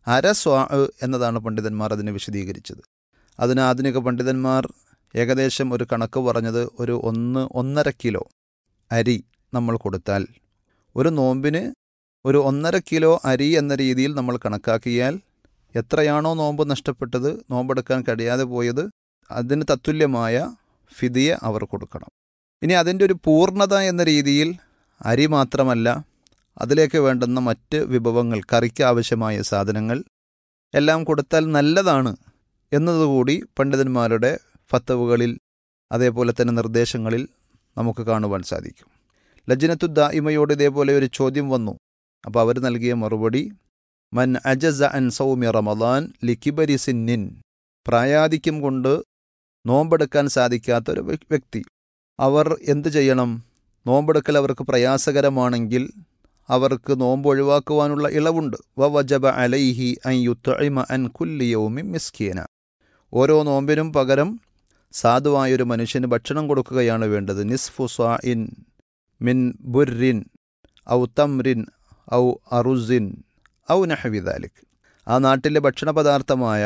അര സ്വാ എന്നതാണ് പണ്ഡിതന്മാർ അതിനെ വിശദീകരിച്ചത് അതിന് ആധുനിക പണ്ഡിതന്മാർ ഏകദേശം ഒരു കണക്ക് പറഞ്ഞത് ഒരു ഒന്ന് ഒന്നര കിലോ അരി നമ്മൾ കൊടുത്താൽ ഒരു നോമ്പിന് ഒരു ഒന്നര കിലോ അരി എന്ന രീതിയിൽ നമ്മൾ കണക്കാക്കിയാൽ എത്രയാണോ നോമ്പ് നഷ്ടപ്പെട്ടത് നോമ്പെടുക്കാൻ കഴിയാതെ പോയത് അതിന് തത്തുല്യമായ ഫിദിയ അവർ കൊടുക്കണം ഇനി അതിൻ്റെ ഒരു പൂർണ്ണത എന്ന രീതിയിൽ അരി മാത്രമല്ല അതിലേക്ക് വേണ്ടുന്ന മറ്റ് വിഭവങ്ങൾ കറിക്ക് ആവശ്യമായ സാധനങ്ങൾ എല്ലാം കൊടുത്താൽ നല്ലതാണ് എന്നതുകൂടി പണ്ഡിതന്മാരുടെ ഫത്തവുകളിൽ അതേപോലെ തന്നെ നിർദ്ദേശങ്ങളിൽ നമുക്ക് കാണുവാൻ സാധിക്കും ലജ്നത്തു ദായിമയോട് ഇതേപോലെ ഒരു ചോദ്യം വന്നു അപ്പോൾ അവർ നൽകിയ മറുപടി മൻ അജസ അൻ സൗമ്യ റമദാൻ ലിക്കിബരി സിന്നിൻ പ്രായാധിക്യം കൊണ്ട് നോമ്പെടുക്കാൻ സാധിക്കാത്ത ഒരു വ്യ- വ്യക്തി അവർ എന്തു ചെയ്യണം നോമ്പെടുക്കൽ അവർക്ക് പ്രയാസകരമാണെങ്കിൽ അവർക്ക് നോമ്പ് ഒഴിവാക്കുവാനുള്ള ഇളവുണ്ട് വ വജബ അലൈഹി അൻ യുത്തഇമ അൻ കുല്ലി യൗമിൻ മിസ്കീന ഓരോ നോമ്പിനും പകരം സാധുവായൊരു മനുഷ്യന് ഭക്ഷണം കൊടുക്കുകയാണ് വേണ്ടത് നിസ്ഫു സ്വാഇൻ മിൻ ബുർരിൻ ഔ തംറിൻ ഔ അറുസിൻ ഔ നഹവിദാലിക് ആ നാട്ടിലെ ഭക്ഷണ പദാർത്ഥമായ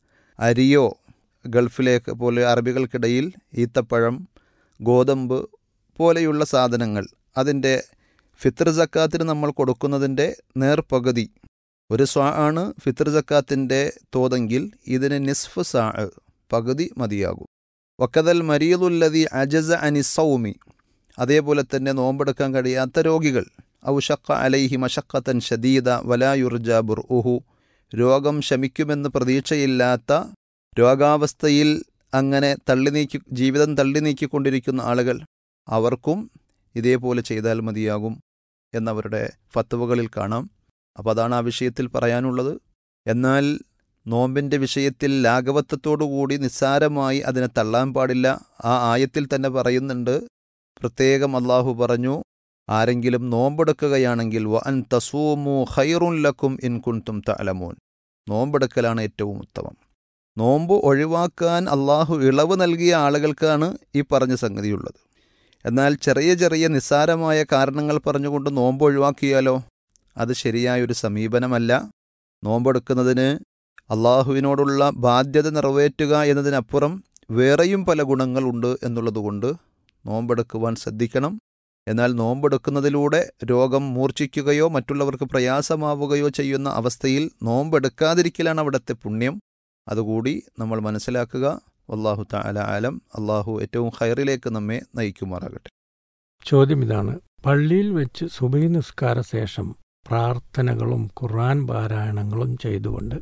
അരിയോ ഗൾഫിലേക്ക് പോലെ അറബികൾക്കിടയിൽ ഈത്തപ്പഴം ഗോതമ്പ് പോലെയുള്ള സാധനങ്ങൾ അതിൻ്റെ ഫിത്ർ സക്കാത്തിന് നമ്മൾ കൊടുക്കുന്നതിൻ്റെ നേർപകുതി ഒരു സ്വാ ആണ് ഫിത്ർ സക്കാത്തിൻ്റെ തോതെങ്കിൽ ഇതിന് നിസ്ഫ് സാ പകുതി മതിയാകും വക്കതൽ മരീദുല്ലതി അജസ അനി സൗമി അതേപോലെ തന്നെ നോമ്പെടുക്കാൻ കഴിയാത്ത രോഗികൾ ഔഷക്ക അലൈഹി മഷക്കത്തൻ ഷദീദ വലായുർജ ബുർഉഹു രോഗം ശമിക്കുമെന്ന് പ്രതീക്ഷയില്ലാത്ത രോഗാവസ്ഥയിൽ അങ്ങനെ തള്ളി നീക്കി ജീവിതം തള്ളി നീക്കിക്കൊണ്ടിരിക്കുന്ന ആളുകൾ അവർക്കും ഇതേപോലെ ചെയ്താൽ മതിയാകും എന്നവരുടെ ഫത്തുവകളിൽ കാണാം അപ്പോൾ അതാണ് ആ വിഷയത്തിൽ പറയാനുള്ളത് എന്നാൽ നോമ്പിൻ്റെ വിഷയത്തിൽ ലാഘവത്വത്തോടുകൂടി നിസ്സാരമായി അതിനെ തള്ളാൻ പാടില്ല ആ ആയത്തിൽ തന്നെ പറയുന്നുണ്ട് പ്രത്യേകം അള്ളാഹു പറഞ്ഞു ആരെങ്കിലും നോമ്പെടുക്കുകയാണെങ്കിൽ വ അൻ തസൂമു ഖൈറുൻ ലക്കും ഇൻ കുൻതും തഅലമൂൻ നോമ്പെടുക്കലാണ് ഏറ്റവും ഉത്തമം നോമ്പ് ഒഴിവാക്കാൻ അള്ളാഹു ഇളവ് നൽകിയ ആളുകൾക്കാണ് ഈ പറഞ്ഞ സംഗതിയുള്ളത് എന്നാൽ ചെറിയ ചെറിയ നിസ്സാരമായ കാരണങ്ങൾ പറഞ്ഞുകൊണ്ട് നോമ്പ് ഒഴിവാക്കിയാലോ അത് ശരിയായൊരു സമീപനമല്ല നോമ്പെടുക്കുന്നതിന് അള്ളാഹുവിനോടുള്ള ബാധ്യത നിറവേറ്റുക എന്നതിനപ്പുറം വേറെയും പല ഗുണങ്ങളുണ്ട് എന്നുള്ളതുകൊണ്ട് നോമ്പെടുക്കുവാൻ ശ്രദ്ധിക്കണം എന്നാൽ നോമ്പെടുക്കുന്നതിലൂടെ രോഗം മൂർച്ഛിക്കുകയോ മറ്റുള്ളവർക്ക് പ്രയാസമാവുകയോ ചെയ്യുന്ന അവസ്ഥയിൽ നോമ്പെടുക്കാതിരിക്കലാണ് അവിടുത്തെ പുണ്യം അതുകൂടി നമ്മൾ മനസ്സിലാക്കുക അള്ളാഹു താല ആലം അള്ളാഹു ഏറ്റവും ഹൈറിലേക്ക് നമ്മെ നയിക്കുമാറാകട്ടെ ചോദ്യം ഇതാണ് പള്ളിയിൽ വെച്ച് സുബൈ നിസ്കാര ശേഷം പ്രാർത്ഥനകളും ഖുർആൻ പാരായണങ്ങളും ചെയ്തുകൊണ്ട്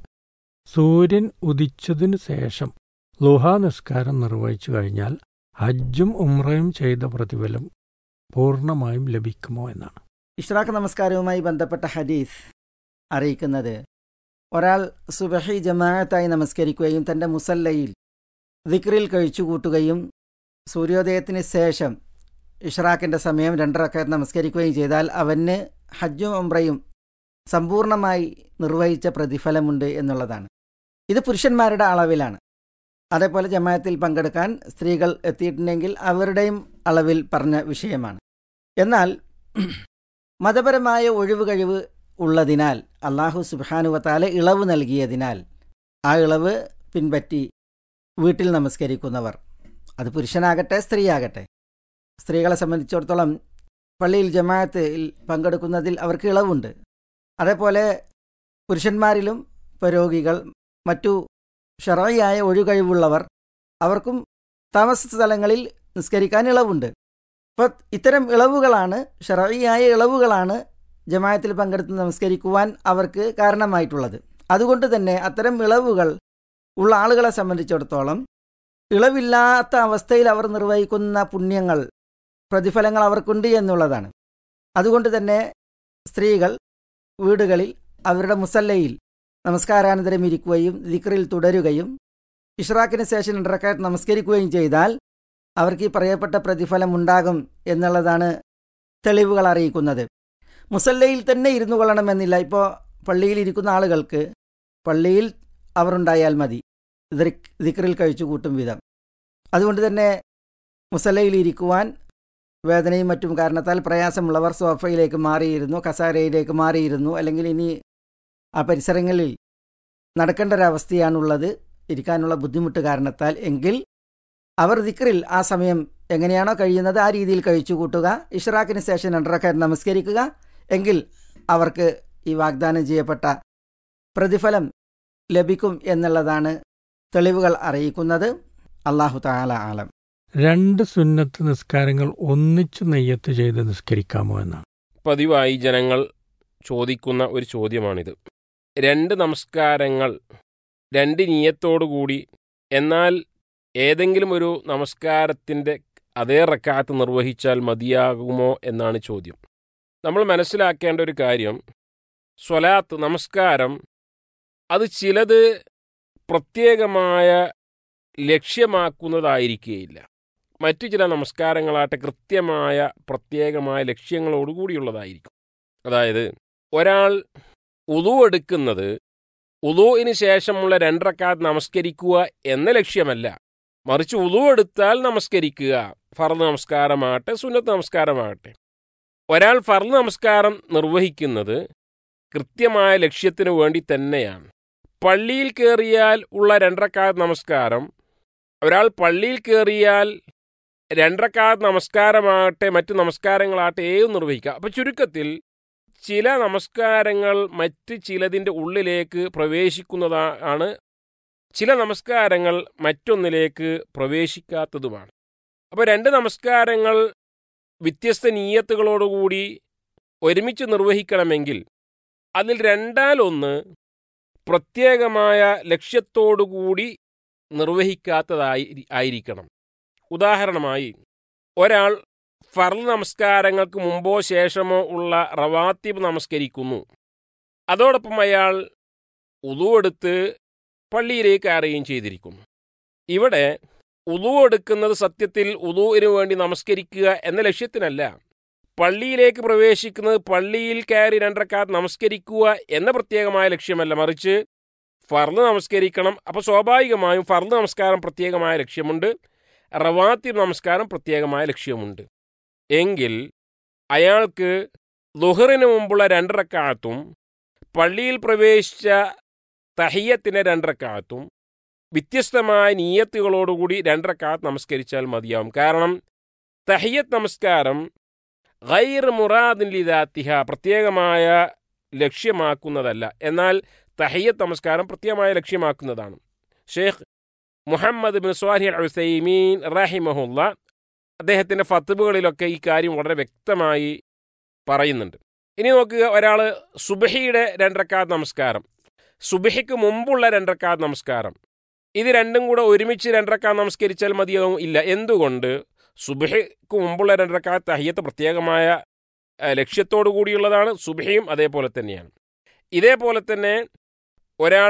സൂര്യൻ ഉദിച്ചതിനു ശേഷം ലുഹാ നിസ്കാരം നിർവഹിച്ചു കഴിഞ്ഞാൽ ഹജ്ജും ഉംറയും ചെയ്ത പ്രതിഫലം പൂർണ്ണമായും ലഭിക്കുമോ എന്നാണ് ഇഷ്റാഖ് നമസ്കാരവുമായി ബന്ധപ്പെട്ട ഹദീസ് അറിയിക്കുന്നത് ഒരാൾ സുബഹി ജമാഅത്തായി നമസ്കരിക്കുകയും തൻ്റെ മുസല്ലയിൽ ദിക്റിൽ കഴിച്ചുകൂട്ടുകയും സൂര്യോദയത്തിന് ശേഷം ഇഷ്റാഖിൻ്റെ സമയം രണ്ടരക്കാർ നമസ്കരിക്കുകയും ചെയ്താൽ അവന് ഹജ്ജും ഉംറയും സമ്പൂർണ്ണമായി നിർവഹിച്ച പ്രതിഫലമുണ്ട് എന്നുള്ളതാണ് ഇത് പുരുഷന്മാരുടെ അളവിലാണ് അതേപോലെ ജമാഅത്തിൽ പങ്കെടുക്കാൻ സ്ത്രീകൾ എത്തിയിട്ടുണ്ടെങ്കിൽ അവരുടെയും അളവിൽ പറഞ്ഞ വിഷയമാണ് എന്നാൽ മതപരമായ ഒഴിവ് കഴിവ് ഉള്ളതിനാൽ അള്ളാഹു സുബാനുവത്താലെ ഇളവ് നൽകിയതിനാൽ ആ ഇളവ് പിൻപറ്റി വീട്ടിൽ നമസ്കരിക്കുന്നവർ അത് പുരുഷനാകട്ടെ സ്ത്രീയാകട്ടെ സ്ത്രീകളെ സംബന്ധിച്ചിടത്തോളം പള്ളിയിൽ ജമാഅത്തിൽ പങ്കെടുക്കുന്നതിൽ അവർക്ക് ഇളവുണ്ട് അതേപോലെ പുരുഷന്മാരിലും ഇപ്പോൾ രോഗികൾ മറ്റു ഷറയായ ഒഴികഴിവുള്ളവർ അവർക്കും താമസ സ്ഥലങ്ങളിൽ നിസ്കരിക്കാൻ ഇളവുണ്ട് അപ്പോൾ ഇത്തരം ഇളവുകളാണ് ഷറയിയായ ഇളവുകളാണ് ജമായത്തിൽ പങ്കെടുത്ത് നമസ്കരിക്കുവാൻ അവർക്ക് കാരണമായിട്ടുള്ളത് അതുകൊണ്ട് തന്നെ അത്തരം ഇളവുകൾ ഉള്ള ആളുകളെ സംബന്ധിച്ചിടത്തോളം ഇളവില്ലാത്ത അവസ്ഥയിൽ അവർ നിർവഹിക്കുന്ന പുണ്യങ്ങൾ പ്രതിഫലങ്ങൾ അവർക്കുണ്ട് എന്നുള്ളതാണ് അതുകൊണ്ട് തന്നെ സ്ത്രീകൾ വീടുകളിൽ അവരുടെ മുസല്ലയിൽ നമസ്കാരാനന്തരം ഇരിക്കുകയും ദിക്റിൽ തുടരുകയും ഇഷ്റാഖിന് ശേഷം രണ്ടരക്കാറ്റ് നമസ്കരിക്കുകയും ചെയ്താൽ അവർക്ക് ഈ പറയപ്പെട്ട പ്രതിഫലം ഉണ്ടാകും എന്നുള്ളതാണ് തെളിവുകൾ അറിയിക്കുന്നത് മുസല്ലയിൽ തന്നെ ഇരുന്നു കൊള്ളണമെന്നില്ല ഇപ്പോൾ പള്ളിയിൽ ഇരിക്കുന്ന ആളുകൾക്ക് പള്ളിയിൽ അവർ ഉണ്ടായാൽ മതി ദിക്റിൽ കഴിച്ചു കൂട്ടും വിധം അതുകൊണ്ട് തന്നെ മുസല്ലയിൽ ഇരിക്കുവാൻ വേദനയും മറ്റും കാരണത്താൽ പ്രയാസമുള്ളവർ സോഫയിലേക്ക് മാറിയിരുന്നു കസാരയിലേക്ക് മാറിയിരുന്നു അല്ലെങ്കിൽ ഇനി ആ പരിസരങ്ങളിൽ നടക്കേണ്ട ഒരവസ്ഥയാണുള്ളത് ഇരിക്കാനുള്ള ബുദ്ധിമുട്ട് കാരണത്താൽ എങ്കിൽ അവർ ദിക്റിൽ ആ സമയം എങ്ങനെയാണോ കഴിയുന്നത് ആ രീതിയിൽ കഴിച്ചു കൂട്ടുക ഇഷ്റാഖിന് ശേഷം രണ്ടരക്കാർ നമസ്കരിക്കുക എങ്കിൽ അവർക്ക് ഈ വാഗ്ദാനം ചെയ്യപ്പെട്ട പ്രതിഫലം ലഭിക്കും എന്നുള്ളതാണ് തെളിവുകൾ അറിയിക്കുന്നത് അള്ളാഹു താല ആലം രണ്ട് സുന്നത്ത് നിസ്കാരങ്ങൾ ഒന്നിച്ചു നെയ്യത്ത് ചെയ്ത് നിസ്കരിക്കാമോ എന്നാണ് പതിവായി ജനങ്ങൾ ചോദിക്കുന്ന ഒരു ചോദ്യമാണിത് രണ്ട് നമസ്കാരങ്ങൾ രണ്ട് നീയത്തോടുകൂടി എന്നാൽ ഏതെങ്കിലും ഒരു നമസ്കാരത്തിൻ്റെ അതേ റക്കാത്ത് നിർവഹിച്ചാൽ മതിയാകുമോ എന്നാണ് ചോദ്യം നമ്മൾ മനസ്സിലാക്കേണ്ട ഒരു കാര്യം സ്വലാത്ത് നമസ്കാരം അത് ചിലത് പ്രത്യേകമായ ലക്ഷ്യമാക്കുന്നതായിരിക്കുകയില്ല മറ്റു ചില നമസ്കാരങ്ങളാട്ടെ കൃത്യമായ പ്രത്യേകമായ ലക്ഷ്യങ്ങളോടുകൂടിയുള്ളതായിരിക്കും അതായത് ഒരാൾ ഉളു എടുക്കുന്നത് ഉളുവിന് ശേഷമുള്ള രണ്ടരക്കാത്ത് നമസ്കരിക്കുക എന്ന ലക്ഷ്യമല്ല മറിച്ച് ഉളു എടുത്താൽ നമസ്കരിക്കുക ഫർദ് നമസ്കാരമാകട്ടെ സുന്നത്ത് നമസ്കാരമാകട്ടെ ഒരാൾ ഫർദ് നമസ്കാരം നിർവഹിക്കുന്നത് കൃത്യമായ ലക്ഷ്യത്തിനു വേണ്ടി തന്നെയാണ് പള്ളിയിൽ കയറിയാൽ ഉള്ള രണ്ടരക്കാത്ത് നമസ്കാരം ഒരാൾ പള്ളിയിൽ കയറിയാൽ രണ്ടരക്കാത്ത് നമസ്കാരമാകട്ടെ മറ്റു നമസ്കാരങ്ങളാകട്ടെ ഏതും നിർവഹിക്കാം അപ്പം ചുരുക്കത്തിൽ ചില നമസ്കാരങ്ങൾ മറ്റ് ചിലതിൻ്റെ ഉള്ളിലേക്ക് പ്രവേശിക്കുന്നതാണ് ചില നമസ്കാരങ്ങൾ മറ്റൊന്നിലേക്ക് പ്രവേശിക്കാത്തതുമാണ് അപ്പോൾ രണ്ട് നമസ്കാരങ്ങൾ വ്യത്യസ്ത നീയത്തുകളോടുകൂടി ഒരുമിച്ച് നിർവഹിക്കണമെങ്കിൽ അതിൽ രണ്ടാലൊന്ന് പ്രത്യേകമായ ലക്ഷ്യത്തോടുകൂടി നിർവഹിക്കാത്തതായി ആയിരിക്കണം ഉദാഹരണമായി ഒരാൾ ഫർൾ നമസ്കാരങ്ങൾക്ക് മുമ്പോ ശേഷമോ ഉള്ള റവാത്തിബ് നമസ്കരിക്കുന്നു അതോടൊപ്പം അയാൾ ഉതുവെടുത്ത് പള്ളിയിലേക്ക് കയറുകയും ചെയ്തിരിക്കുന്നു ഇവിടെ ഉതു എടുക്കുന്നത് സത്യത്തിൽ ഉതുവിന് വേണ്ടി നമസ്കരിക്കുക എന്ന ലക്ഷ്യത്തിനല്ല പള്ളിയിലേക്ക് പ്രവേശിക്കുന്നത് പള്ളിയിൽ കയറി രണ്ടരക്കാത്ത് നമസ്കരിക്കുക എന്ന പ്രത്യേകമായ ലക്ഷ്യമല്ല മറിച്ച് ഫർദ് നമസ്കരിക്കണം അപ്പോൾ സ്വാഭാവികമായും ഫർദ് നമസ്കാരം പ്രത്യേകമായ ലക്ഷ്യമുണ്ട് റവാത്തിബ് നമസ്കാരം പ്രത്യേകമായ ലക്ഷ്യമുണ്ട് എങ്കിൽ അയാൾക്ക് ലുഹറിന് മുമ്പുള്ള രണ്ടരക്കാത്തും പള്ളിയിൽ പ്രവേശിച്ച തഹിയത്തിന് രണ്ടരക്കാത്തും വ്യത്യസ്തമായ നീയത്തുകളോടുകൂടി രണ്ടരക്കാത്ത് നമസ്കരിച്ചാൽ മതിയാവും കാരണം തഹിയത്ത് നമസ്കാരം ഗൈർ മുറാദിൻ ലിദാത്തിഹ പ്രത്യേകമായ ലക്ഷ്യമാക്കുന്നതല്ല എന്നാൽ തഹിയത്ത് നമസ്കാരം പ്രത്യേകമായ ലക്ഷ്യമാക്കുന്നതാണ് Sheikh Muhammad bin Salih al Uthaymeen റഹിമഹുല്ല അദ്ദേഹത്തിൻ്റെ ഫത്തുബുകളിലൊക്കെ ഈ കാര്യം വളരെ വ്യക്തമായി പറയുന്നുണ്ട് ഇനി നോക്കുക ഒരാൾ സുബഹിയുടെ രണ്ടരക്കാത്ത് നമസ്കാരം സുബഹിക്ക് മുമ്പുള്ള രണ്ടരക്കാത്ത് നമസ്കാരം ഇത് രണ്ടും കൂടെ ഒരുമിച്ച് രണ്ടരക്കാത്ത് നമസ്കരിച്ചാൽ മതിയാവും ഇല്ല എന്തുകൊണ്ട് സുബഹിക്ക് മുമ്പുള്ള രണ്ടരക്കാത്ത് തഹിയത്ത് പ്രത്യേകമായ ലക്ഷ്യത്തോടു കൂടിയുള്ളതാണ് സുബഹിയും അതേപോലെ തന്നെയാണ് ഇതേപോലെ തന്നെ ഒരാൾ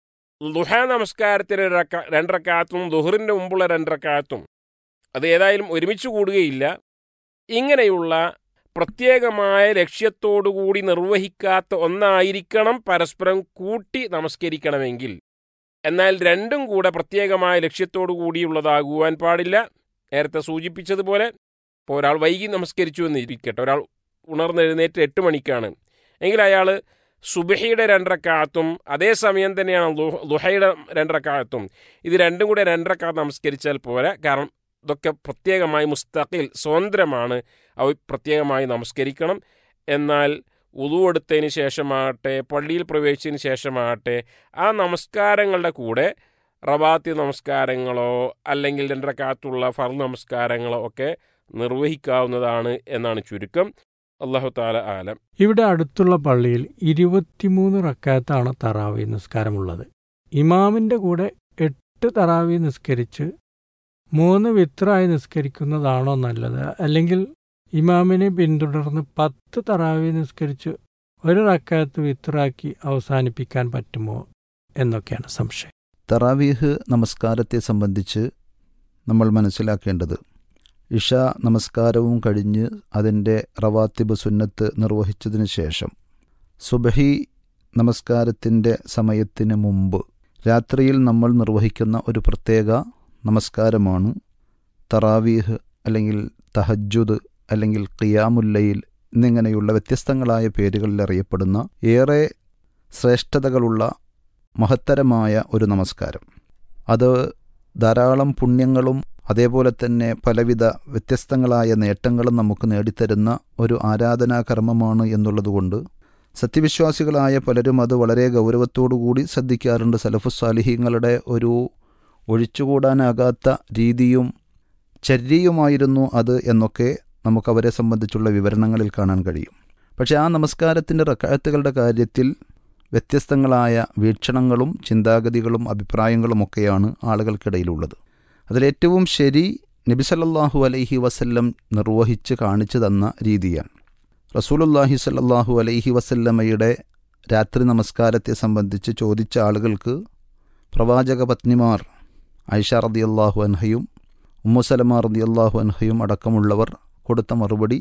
ദുഹ നമസ്കാരത്തിന് രണ്ടരക്കാത്തും ദുഹറിൻ്റെ മുമ്പുള്ള രണ്ടരക്കാത്തും അത് ഏതായാലും ഒരുമിച്ച് കൂടുകയില്ല ഇങ്ങനെയുള്ള പ്രത്യേകമായ ലക്ഷ്യത്തോടുകൂടി നിർവഹിക്കാത്ത ഒന്നായിരിക്കണം പരസ്പരം കൂട്ടി നമസ്കരിക്കണമെങ്കിൽ എന്നാൽ രണ്ടും കൂടെ പ്രത്യേകമായ ലക്ഷ്യത്തോടു കൂടിയുള്ളതാകുവാൻ പാടില്ല നേരത്തെ സൂചിപ്പിച്ചതുപോലെ ഇപ്പോൾ ഒരാൾ വൈകി നമസ്കരിച്ചു എന്ന് ഇരിക്കട്ടെ ഒരാൾ ഉണർന്നെഴുന്നേറ്റ് എട്ട് മണിക്കാണ് എങ്കിൽ അയാൾ സുബഹിയുടെ രണ്ടരക്കാത്തും അതേസമയം തന്നെയാണ് ലുഹയുടെ രണ്ടരക്കാത്തും ഇത് രണ്ടും കൂടെ രണ്ടരക്കാത്ത് നമസ്കരിച്ചാൽ പോരാ കാരണം ഇതൊക്കെ പ്രത്യേകമായി മുസ്തഖിൽ സ്വതന്ത്രമാണ് അവ പ്രത്യേകമായി നമസ്കരിക്കണം എന്നാൽ ഉതുവെടുത്തതിന് ശേഷമാകട്ടെ പള്ളിയിൽ പ്രവേശിച്ചതിന് ശേഷമാകട്ടെ ആ നമസ്കാരങ്ങളുടെ കൂടെ റബാത്തി നമസ്കാരങ്ങളോ അല്ലെങ്കിൽ രണ്ടരക്കാത്തുള്ള ഫർ നമസ്കാരങ്ങളോ ഒക്കെ നിർവഹിക്കാവുന്നതാണ് എന്നാണ് ചുരുക്കം അള്ളാഹു താല ആലം ഇവിടെ അടുത്തുള്ള പള്ളിയിൽ ഇരുപത്തിമൂന്ന് റക്കാത്താണ് തറാവി നിസ്കാരമുള്ളത് ഇമാമിൻ്റെ കൂടെ എട്ട് തറാവി നിസ്കരിച്ച് മൂന്ന് വിത്രായി നിസ്കരിക്കുന്നതാണോ നല്ലത് അല്ലെങ്കിൽ ഇമാമിനെ പിന്തുടർന്ന് പത്ത് തറാവി നിസ്കരിച്ച് ഒരു റക്കാത്ത് വിത്രാക്കി അവസാനിപ്പിക്കാൻ പറ്റുമോ എന്നൊക്കെയാണ് സംശയം തറാവീഹ് നമസ്കാരത്തെ സംബന്ധിച്ച് നമ്മൾ മനസ്സിലാക്കേണ്ടത് ഇഷ നമസ്കാരവും കഴിഞ്ഞ് അതിൻ്റെ റവാത്തിബ് സുന്നത്ത് നിർവഹിച്ചതിന് ശേഷം സുബഹി നമസ്കാരത്തിൻ്റെ സമയത്തിന് മുമ്പ് രാത്രിയിൽ നമ്മൾ നിർവഹിക്കുന്ന ഒരു പ്രത്യേക നമസ്കാരമാണ് തറാവീഹ് അല്ലെങ്കിൽ തഹജുദ് അല്ലെങ്കിൽ ഖിയാമുല്ലയിൽ എന്നിങ്ങനെയുള്ള വ്യത്യസ്തങ്ങളായ പേരുകളിൽ അറിയപ്പെടുന്ന ഏറെ ശ്രേഷ്ഠതകളുള്ള മഹത്തരമായ ഒരു നമസ്കാരം അത് ധാരാളം പുണ്യങ്ങളും അതേപോലെ തന്നെ പലവിധ വ്യത്യസ്തങ്ങളായ നേട്ടങ്ങളും നമുക്ക് നേടിത്തരുന്ന ഒരു ആരാധനാകർമ്മമാണ് എന്നുള്ളതുകൊണ്ട് സത്യവിശ്വാസികളായ പലരും അത് വളരെ ഗൗരവത്തോടുകൂടി ശ്രദ്ധിക്കാറുണ്ട് സലഫുസാലിഹീങ്ങളുടെ ഒരു ഒഴിച്ചുകൂടാനാകാത്ത രീതിയും ചര്യയുമായിരുന്നു അത് എന്നൊക്കെ നമുക്കവരെ സംബന്ധിച്ചുള്ള വിവരണങ്ങളിൽ കാണാൻ കഴിയും പക്ഷേ ആ നമസ്കാരത്തിൻ്റെ റക്കായത്തുകളുടെ കാര്യത്തിൽ വ്യത്യസ്തങ്ങളായ വീക്ഷണങ്ങളും ചിന്താഗതികളും അഭിപ്രായങ്ങളുമൊക്കെയാണ് ആളുകൾക്കിടയിലുള്ളത് അതിലേറ്റവും ശരി നബി സല്ലല്ലാഹു അലൈഹി വസല്ലം നിർവഹിച്ച് കാണിച്ചു തന്ന രീതിയാണ് റസൂലുല്ലാഹി സല്ലല്ലാഹു അലൈഹി വസല്ലമയുടെ രാത്രി നമസ്കാരത്തെ സംബന്ധിച്ച് ചോദിച്ച ആളുകൾക്ക് പ്രവാചക പത്നിമാർ ഐഷ റദിയല്ലാഹു അൻഹയും ഉമ്മുസലമ റദിയല്ലാഹു അൻഹയും അടക്കമുള്ളവർ കൊടുത്ത മറുപടി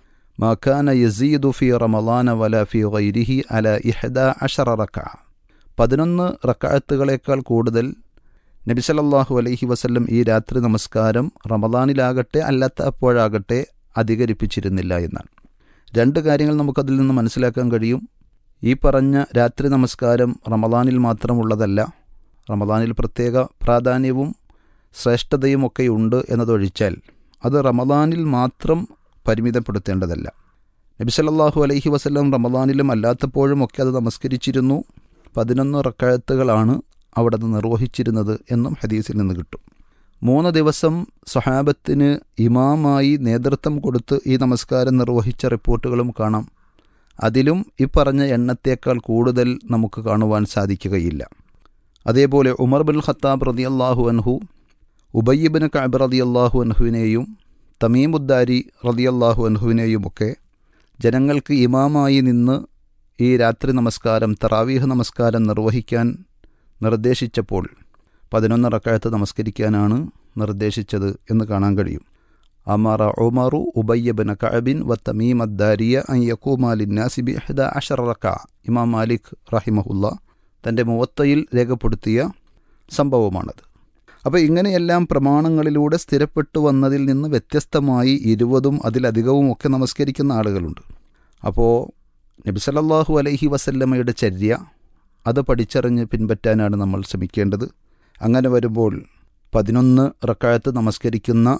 മാക്കാന യസീദു ഫി റമലാന വല ഫി ഗൈരിഹി അല ഇഹദ അഷറ റക്ക പതിനൊന്ന് റക്കായത്തുകളേക്കാൾ കൂടുതൽ നബി സല്ലല്ലാഹു അലൈഹി വസല്ലം ഈ രാത്രി നമസ്കാരം റമദാനിലാകട്ടെ അല്ലാത്ത അപ്പോഴാകട്ടെ അധികരിപ്പിച്ചിരുന്നില്ല എന്നാണ് രണ്ട് കാര്യങ്ങൾ നമുക്കതിൽ നിന്ന് മനസ്സിലാക്കാൻ കഴിയും ഈ പറഞ്ഞ രാത്രി നമസ്കാരം റമദാനിൽ മാത്രമുള്ളതല്ല റമദാനിൽ പ്രത്യേക പ്രാധാന്യവും ശ്രേഷ്ഠതയും ഒക്കെയുണ്ട് എന്നതൊഴിച്ചാൽ അത് റമദാനിൽ മാത്രം പരിമിതപ്പെടുത്തേണ്ടതല്ല നബി സല്ലല്ലാഹു അലൈഹി വസല്ലം റമദാനിലും അല്ലാത്തപ്പോഴും ഒക്കെ അത് നമസ്കരിച്ചിരുന്നു പതിനൊന്ന് റക്കായത്തുകളാണ് അവിടെ നിന്ന് നിർവഹിച്ചിരുന്നത് എന്നും ഹദീസിൽ നിന്ന് കിട്ടും മൂന്ന് ദിവസം സ്വഹാബത്തിന് ഇമാമായി നേതൃത്വം കൊടുത്ത് ഈ നമസ്കാരം നിർവഹിച്ച റിപ്പോർട്ടുകളും കാണാം അതിലും ഈ പറഞ്ഞ എണ്ണത്തേക്കാൾ കൂടുതൽ നമുക്ക് കാണുവാൻ സാധിക്കുകയില്ല അതേപോലെ ഉമർ ബിൻ ഖത്താബ് റതിയല്ലാഹു അൻഹു ഉബയ്യബിന് കഅബ് റതിയല്ലാഹു അൻഹുവിനെയും തമീമുദ്ദാരി റതിയല്ലാഹു അൻഹുവിനെയുമൊക്കെ ജനങ്ങൾക്ക് ഇമാമായി നിന്ന് ഈ രാത്രി നമസ്കാരം തറാവീഹ് നമസ്കാരം നിർവഹിക്കാൻ നിർദ്ദേശിച്ചപ്പോൾ പതിനൊന്ന് റക്കായത്ത് നമസ്കരിക്കാനാണ് നിർദ്ദേശിച്ചത് എന്ന് കാണാൻ കഴിയും അമറ ഉമറു ഉബയ്യബിൻ കഅബിൻ വ തമീം അദ്ദാരിയ അൻ യക്കൂമാലിന്നാസി ബി ഹദ അഷർ റക്ക ഇമാം മാലിക് റഹിമഹുല്ല തൻ്റെ മുവത്തയിൽ രേഖപ്പെടുത്തിയ സംഭവമാണത് അപ്പോൾ ഇങ്ങനെയെല്ലാം പ്രമാണങ്ങളിലൂടെ സ്ഥിരപ്പെട്ടു വന്നതിൽ നിന്ന് വ്യത്യസ്തമായി ഇരുപതും അതിലധികവും ഒക്കെ നമസ്കരിക്കുന്ന ആളുകളുണ്ട് അപ്പോൾ നബിസലല്ലാഹു അലൈഹി വസല്ലമ്മയുടെ ചര്യ അത് പഠിച്ചറിഞ്ഞ് പിൻപറ്റാനാണ് നമ്മൾ ശ്രമിക്കേണ്ടത് അങ്ങനെ വരുമ്പോൾ പതിനൊന്ന് റക്കായത്ത് നമസ്കരിക്കുന്ന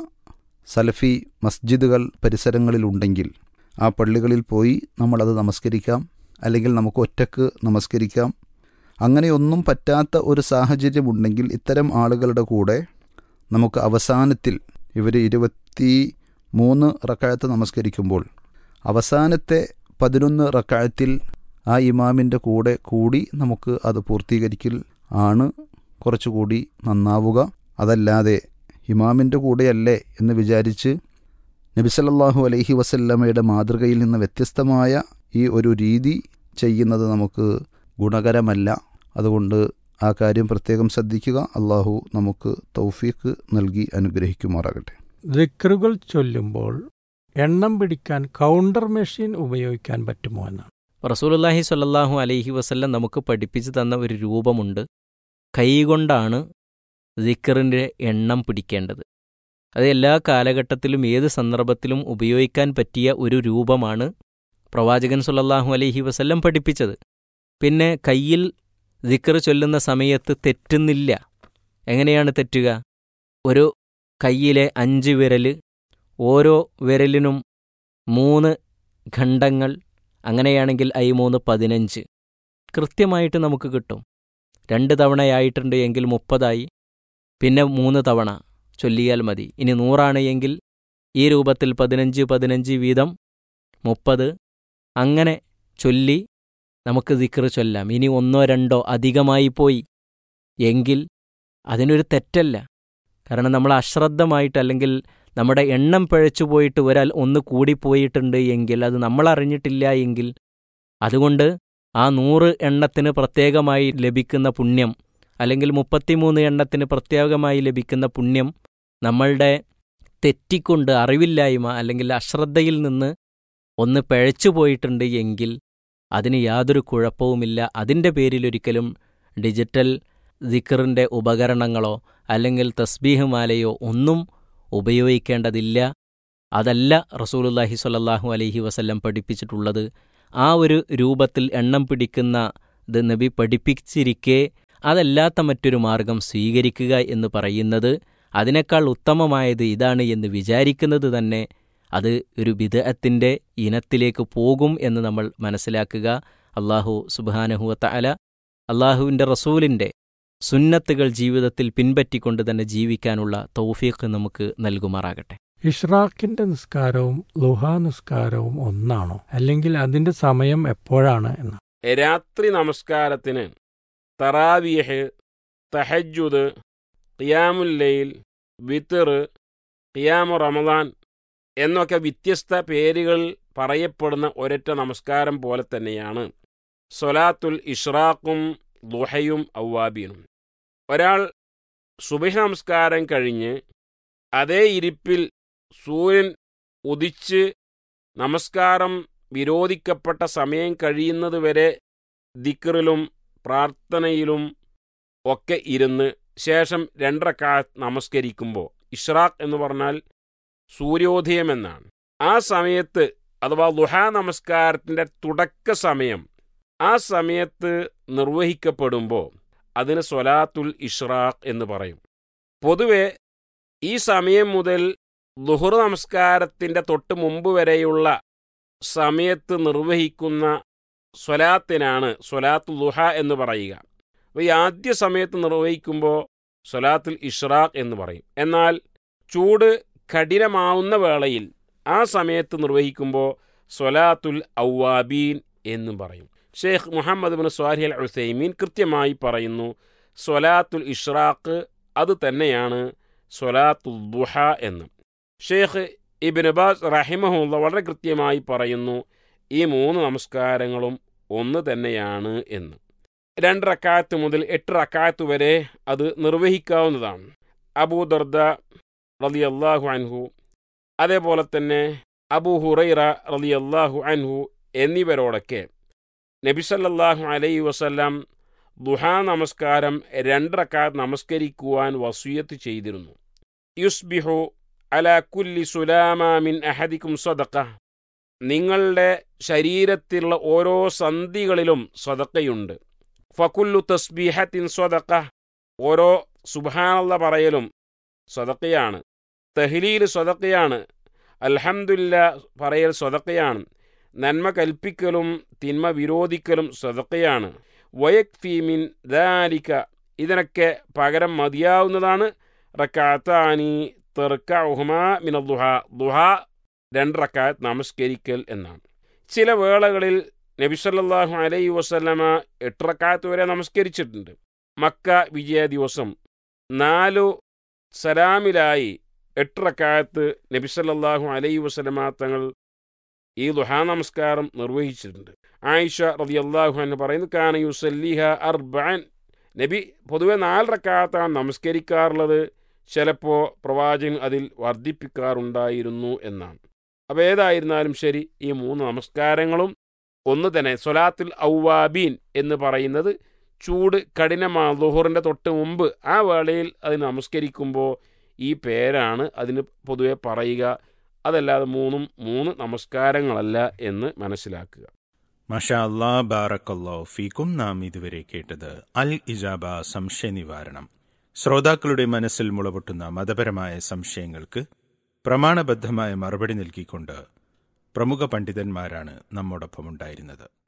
സലഫി മസ്ജിദുകൾ പരിസരങ്ങളിലുണ്ടെങ്കിൽ ആ പള്ളികളിൽ പോയി നമ്മളത് നമസ്കരിക്കാം അല്ലെങ്കിൽ നമുക്ക് ഒറ്റക്ക് നമസ്കരിക്കാം അങ്ങനെയൊന്നും പറ്റാത്ത ഒരു സാഹചര്യമുണ്ടെങ്കിൽ ഇത്തരം ആളുകളുടെ കൂടെ നമുക്ക് അവസാനത്തിൽ ഇവർ ഇരുപത്തി മൂന്ന് റക്കായത്ത് നമസ്കരിക്കുമ്പോൾ അവസാനത്തെ പതിനൊന്ന് റക്കായത്തിൽ ആ ഇമാമിൻ്റെ കൂടെ കൂടി നമുക്ക് അത് പൂർത്തീകരിക്കൽ ആണ് കുറച്ചുകൂടി നന്നാവുക അതല്ലാതെ ഇമാമിൻ്റെ കൂടെയല്ലേ എന്ന് വിചാരിച്ച് നബിസല്ലാഹു അലൈഹി വസല്ലമ്മയുടെ മാതൃകയിൽ നിന്ന് വ്യത്യസ്തമായ ഈ ഒരു രീതി ചെയ്യുന്നത് നമുക്ക് ഗുണകരമല്ല അതുകൊണ്ട് ആ കാര്യം പ്രത്യേകം ശ്രദ്ധിക്കുക അള്ളാഹു നമുക്ക് തൗഫീഖ് നൽകി അനുഗ്രഹിക്കുമാറാകട്ടെ ദിക്റുകൾ ചൊല്ലുമ്പോൾ എണ്ണം പിടിക്കാൻ കൗണ്ടർ മെഷീൻ ഉപയോഗിക്കാൻ പറ്റുമോ എന്നാണ് റസൂലുല്ലാഹി സ്വല്ലല്ലാഹു അലൈഹി വസല്ലം നമുക്ക് പഠിപ്പിച്ചു തന്ന ഒരു രൂപമുണ്ട് കൈകൊണ്ടാണ് ദിക്കറിൻ്റെ എണ്ണം പിടിക്കേണ്ടത് അത് എല്ലാ കാലഘട്ടത്തിലും ഏത് സന്ദർഭത്തിലും ഉപയോഗിക്കാൻ പറ്റിയ ഒരു രൂപമാണ് പ്രവാചകൻ സുല്ലല്ലാഹു അലൈഹി വസല്ലം പഠിപ്പിച്ചത് പിന്നെ കയ്യിൽ ദിക്കർ ചൊല്ലുന്ന സമയത്ത് തെറ്റുന്നില്ല എങ്ങനെയാണ് തെറ്റുക ഒരു കയ്യിലെ അഞ്ച് വിരൽ ഓരോ വിരലിനും മൂന്ന് ഖണ്ഡങ്ങൾ അങ്ങനെയാണെങ്കിൽ ഐ മൂന്ന് പതിനഞ്ച് കൃത്യമായിട്ട് നമുക്ക് കിട്ടും രണ്ട് തവണയായിട്ടുണ്ട് എങ്കിൽ മുപ്പതായി പിന്നെ മൂന്ന് തവണ ചൊല്ലിയാൽ മതി ഇനി നൂറാണ് എങ്കിൽ ഈ രൂപത്തിൽ പതിനഞ്ച് പതിനഞ്ച് വീതം മുപ്പത് അങ്ങനെ ചൊല്ലി നമുക്ക് ദിക്ർ ചൊല്ലാം ഇനി ഒന്നോ രണ്ടോ അധികമായി പോയി എങ്കിൽ അതിനൊരു തെറ്റല്ല കാരണം നമ്മൾ അശ്രദ്ധമായിട്ട് അല്ലെങ്കിൽ നമ്മുടെ എണ്ണം പിഴച്ചു പോയിട്ട് ഒരാൾ ഒന്ന് കൂടിപ്പോയിട്ടുണ്ട് എങ്കിൽ അത് നമ്മൾ അറിഞ്ഞിട്ടില്ല എങ്കിൽ അതുകൊണ്ട് ആ നൂറ് എണ്ണത്തിന് പ്രത്യേകമായി ലഭിക്കുന്ന പുണ്യം അല്ലെങ്കിൽ മുപ്പത്തിമൂന്ന് എണ്ണത്തിന് പ്രത്യേകമായി ലഭിക്കുന്ന പുണ്യം നമ്മളുടെ തെറ്റിക്കൊണ്ട് അറിവില്ലായ്മ അല്ലെങ്കിൽ അശ്രദ്ധയിൽ നിന്ന് ഒന്ന് പിഴച്ചു പോയിട്ടുണ്ട് എങ്കിൽ അതിന് യാതൊരു കുഴപ്പവുമില്ല അതിൻ്റെ പേരിലൊരിക്കലും ഡിജിറ്റൽ ദിക്കറിൻ്റെ ഉപകരണങ്ങളോ അല്ലെങ്കിൽ തസ്ബീഹ് മാലയോ ഒന്നും ഉപയോഗിക്കേണ്ടതില്ല അതല്ല റസൂലുല്ലാഹി സ്വല്ലല്ലാഹു അലൈഹി വസല്ലം പഠിപ്പിച്ചിട്ടുള്ളത് ആ ഒരു രൂപത്തിൽ എണ്ണം പിടിക്കുന്ന ഇത് നബി പഠിപ്പിച്ചിരിക്കെ അതല്ലാത്ത മറ്റൊരു മാർഗം സ്വീകരിക്കുക എന്ന് പറയുന്നത് അതിനേക്കാൾ ഉത്തമമായത് ഇതാണ് എന്ന് വിചാരിക്കുന്നത് തന്നെ അത് ഒരു ബിദഅത്തിൻ്റെ ഇനത്തിലേക്ക് പോകും എന്ന് നമ്മൾ മനസ്സിലാക്കുക അള്ളാഹു സുബാനഹുവത്ത അല അള്ളാഹുവിൻ്റെ റസൂലിൻ്റെ സുന്നത്തുകൾ ജീവിതത്തിൽ പിൻപറ്റിക്കൊണ്ട് തന്നെ ജീവിക്കാനുള്ള തൗഫീഖ് നമുക്ക് നൽകുമാറാകട്ടെ ഇഷ്റാഖിന്റെ നിസ്കാരവും ലുഹാ നിസ്കാരവും ഒന്നാണോ അല്ലെങ്കിൽ അതിന്റെ സമയം എപ്പോഴാണ് എന്ന് രാത്രി നമസ്കാരത്തിന് തറാവിയഹ് തഹജുദ് ഖിയാമുല്ലയിൽ വിത്തർ ഖിയാമു റമദാൻ എന്നൊക്കെ വ്യത്യസ്ത പേരുകൾ പറയപ്പെടുന്ന ഒരൊറ്റ നമസ്കാരം പോലെ തന്നെയാണ് സൊലാത്തുൽ ഇഷ്റാഖും ദുഹയും ഔവാബീനും ഒരാൾ സുബഹ നമസ്കാരം കഴിഞ്ഞ് അതേ ഇരിപ്പിൽ സൂര്യൻ ഉദിച്ച് നമസ്കാരം വിരോധിക്കപ്പെട്ട സമയം കഴിയുന്നതുവരെ ദിക്റിലും പ്രാർത്ഥനയിലും ഒക്കെ ഇരുന്ന് ശേഷം രണ്ടരക്കാ നമസ്കരിക്കുമ്പോൾ ഇഷ്റാഖ് എന്ന് പറഞ്ഞാൽ സൂര്യോദയം എന്നാണ് ആ സമയത്ത് അഥവാ ലുഹാ നമസ്കാരത്തിൻ്റെ തുടക്ക സമയം ആ സമയത്ത് നിർവഹിക്കപ്പെടുമ്പോൾ അതിന് സ്വലാത്തുൽ ഇഷ്റാഖ് എന്ന് പറയും പൊതുവെ ഈ സമയം മുതൽ ലുഹുർ നമസ്കാരത്തിൻ്റെ തൊട്ട് മുമ്പ് വരെയുള്ള സമയത്ത് നിർവഹിക്കുന്ന സ്വലാത്തിനാണ് സ്വലാത്തു ലുഹ എന്ന് പറയുക അപ്പോൾ ഈ ആദ്യ സമയത്ത് നിർവഹിക്കുമ്പോൾ സ്വലാത്തുൽ ഇഷ്റാഖ് എന്ന് പറയും എന്നാൽ ചൂട് കഠിനമാവുന്ന വേളയിൽ ആ സമയത്ത് നിർവഹിക്കുമ്പോൾ സ്വലാത്തുൽ ഔവാബീൻ എന്നും പറയും Sheikh Muhammad bin Salih al Uthaymeen കൃത്യമായി പറയുന്നു സ്വലാത്തുൽ ഇഷ്റാഖ് അത് തന്നെയാണ് സ്വലാത്തുൽ ദുഹ എന്ന് ഷെയ്ഖ് ഇബിൻ അബാസ് റഹിമഹുല്ല വളരെ കൃത്യമായി പറയുന്നു ഈ മൂന്ന് നമസ്കാരങ്ങളും ഒന്ന് തന്നെയാണ് എന്ന് രണ്ട് റക്കാത്ത് മുതൽ എട്ട് റക്കാത്ത് വരെ അത് നിർവഹിക്കാവുന്നതാണ് അബൂ ദർദ റളിയല്ലാഹു അൻഹു അതേപോലെ തന്നെ അബൂ ഹുറൈറ റളിയല്ലാഹു അൻഹു എന്നിവരോടൊക്കെ നബിസല്ലാഹു അലൈ വസല്ലാം ദുഹാ നമസ്കാരം രണ്ടറക്കാത്ത് നമസ്കരിക്കുവാൻ വസൂയത്ത് ചെയ്തിരുന്നു യുസ്ബിഹു അല കുല്ലി സുലാമ മിൻ അഹദിക്കും സ്വതക്ക നിങ്ങളുടെ ശരീരത്തിലുള്ള ഓരോ സന്ധികളിലും സ്വതക്കയുണ്ട് ഫക്കുല്ലു തസ്ബീഹത്തിൻ സ്വതക്ക ഓരോ സുബാനുള്ള പറയലും സ്വതക്കയാണ് തഹ്ലീൽ സ്വതക്കയാണ് അൽഹംദുല്ല പറയൽ സ്വതക്കയാണ് നന്മ കൽപ്പിക്കലും തിന്മ വിരോധിക്കലും സ്വതക്കയാണ് വയക്ഫീമിൻ ദാലിക ഇതിനൊക്കെ പകരം മതിയാവുന്നതാണ് റക്കാത്താനി തെർക്കുഹുമ മിന ദുഹ ദുഹ രണ്ട് റക്കാത്ത് നമസ്കരിക്കൽ എന്നാണ് ചില വേളകളിൽ നബിസല്ലാഹു അലൈ വസല്ലമ എട്ട് റക്കാത്ത് വരെ നമസ്കരിച്ചിട്ടുണ്ട് മക്ക വിജയ ദിവസം നാലു സലാമിലായി എട്ട് റക്കാത്ത് നബിസല്ലാഹു അലൈ വസല്ലമ തങ്ങൾ ഈ ദുഹാ നമസ്കാരം നിർവഹിച്ചിട്ടുണ്ട് ആയിഷ റതിയല്ലാഹു എന്ന് പറയുന്നു കാന യുസല്ലിഹ അർബാൻ നബി പൊതുവെ നാല് റക്കാത്താണ് നമസ്കരിക്കാറുള്ളത് ചിലപ്പോൾ പ്രവാചകൻ അതിൽ വർദ്ധിപ്പിക്കാറുണ്ടായിരുന്നു എന്നാണ് അപ്പോൾ ഏതായിരുന്നാലും ശരി ഈ മൂന്ന് നമസ്കാരങ്ങളും ഒന്ന് തന്നെ സൊലാത്തുൽ ഔവാബീൻ എന്ന് പറയുന്നത് ചൂട് കഠിനമാണ് ലുഹറിൻ്റെ തൊട്ട് മുമ്പ് ആ വേളയിൽ അത് നമസ്കരിക്കുമ്പോൾ ഈ പേരാണ് അതിന് പൊതുവെ പറയുക അതല്ലാതെ മൂന്നും മൂന്ന് നമസ്കാരങ്ങളല്ല എന്ന് മനസ്സിലാക്കുക മഷാ അല്ലാ ബാറക്കല്ലോ ഫീക്കും നാം ഇതുവരെ കേട്ടത് അൽ ഇജാബ സംശയ നിവാരണം ശ്രോതാക്കളുടെ മനസ്സിൽ മുളപൊട്ടുന്ന മതപരമായ സംശയങ്ങൾക്ക് പ്രമാണബദ്ധമായ മറുപടി നൽകിക്കൊണ്ട് പ്രമുഖ പണ്ഡിതന്മാരാണ് നമ്മോടൊപ്പം ഉണ്ടായിരുന്നത്